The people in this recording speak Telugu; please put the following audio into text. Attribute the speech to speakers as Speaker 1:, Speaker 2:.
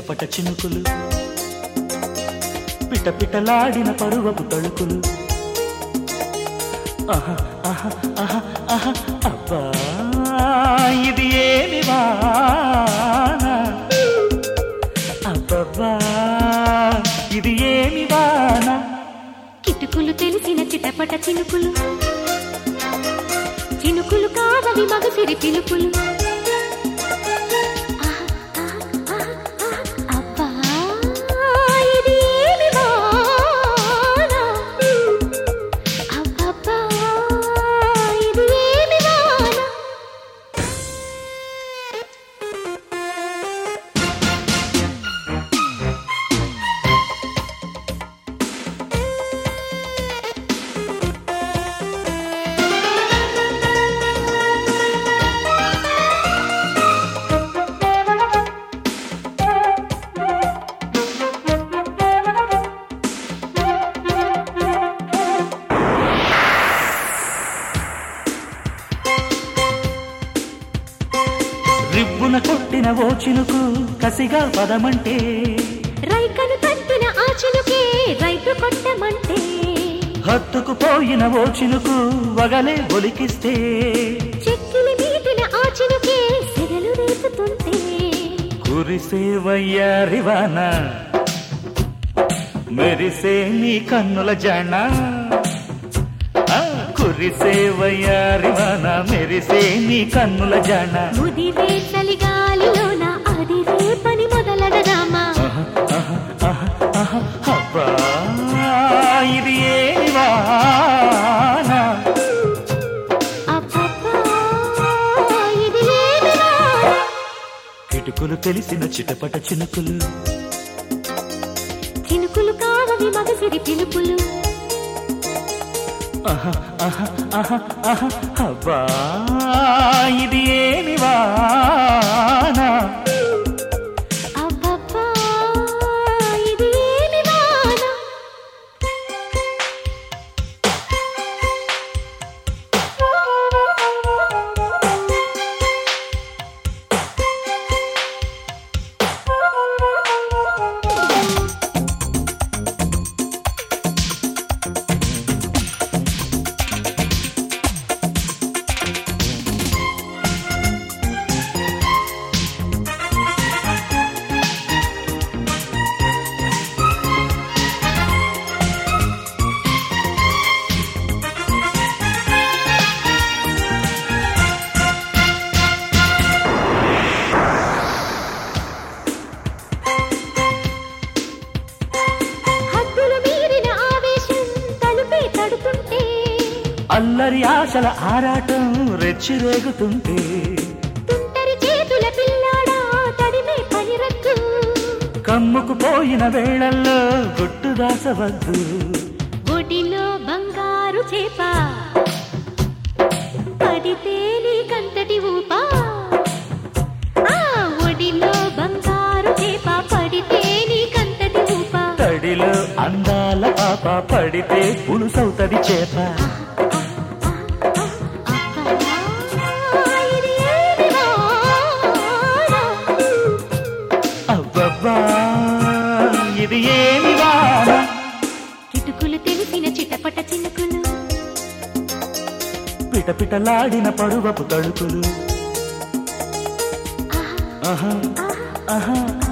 Speaker 1: చిటపట చినుకులు పిట పిటలాడిన పరువపు తళుకులు ఆహా ఆహా ఆహా ఆహా అబ్బా ఇది ఏమి వాన అబ్బబ్బా ఇది ఏమి వాన
Speaker 2: కిటుకులు తెలిసిన చిటపట చినుకులు చినుకులు కాదవి మగసిరి పిలుపులు ఆహ్, ఆహ్, ఆహ్, ఆహ్, అబ్బా, ఇది ఏమి వాన? అబ్బబ్బా, ఇది ఏమి వాన?
Speaker 1: రిబ్బున కొట్టిన ఓ చినుకు కసిగా పదమంటే
Speaker 2: రైకను తట్టిన ఆ చినుకే రైతు కొట్టమంటే
Speaker 1: హత్తుకు పోయిన ఓ చినుకు వగలే ఒలికిస్తే
Speaker 2: చెక్కిలి మీటిన ఆ చినుకే సెగలు రేపుతుంటే
Speaker 1: కురిసే వయ్యారివాన మెరిసే నీ కన్నుల జాణ ఆ, కురిసే వయ్యారివాన మెరిసే నీ కన్నుల జాణ
Speaker 2: ముదిరే చలిగాలిలోన అది రేపని మొదలడదామా
Speaker 1: ఆహా, ఆహా, ఆహా, ఆహా, అబ్బా, ఇది ఏమి వాన
Speaker 2: అబ్బబ్బా, ఇది ఏమి వాన?
Speaker 1: కిటుకులు తెలిసిన చిటపట చినుకులు
Speaker 2: చినుకులు కావవి మగసిరి పిలుపులు
Speaker 1: ఆహా, ఆహా, ఆహా, ఆహా, అబ్బా ఇది ఏమి వాన
Speaker 2: అబ్బబ్బా, ఇది ఏమి వాన? హద్దులు మీరిన ఆవేశం తలుపే తడుతుంటే
Speaker 1: అల్లరి ఆశల ఆరాటం రెచ్చిరేగుతుంటే
Speaker 2: తుంటరి చేతుల పిల్లాడా తడిమే పనిరద్దు
Speaker 1: కమ్ముకు పోయిన వేళల్లో గుట్టు దాసవద్దు
Speaker 2: ఒడిలో బంగారు చేప పడితే నీకంతటి ఊపా ఆ, ఒడిలో బంగారు చేప పడితే నీకంతటి ఊపా
Speaker 1: తడిలో అందాల పాప పడితే పులుసవుతది చేప
Speaker 2: అబ్బా, ఇది ఏమి వాన?
Speaker 1: అబ్బబ్బా ఇది ఏమి వాన
Speaker 2: కిటుకులు తెలిసిన చిటపట చినుకులు
Speaker 1: పిటపిటలాడిన పరువపు తడుకులు
Speaker 2: ఆహా,
Speaker 1: ఆహా
Speaker 2: ఆహా,
Speaker 1: ఆహా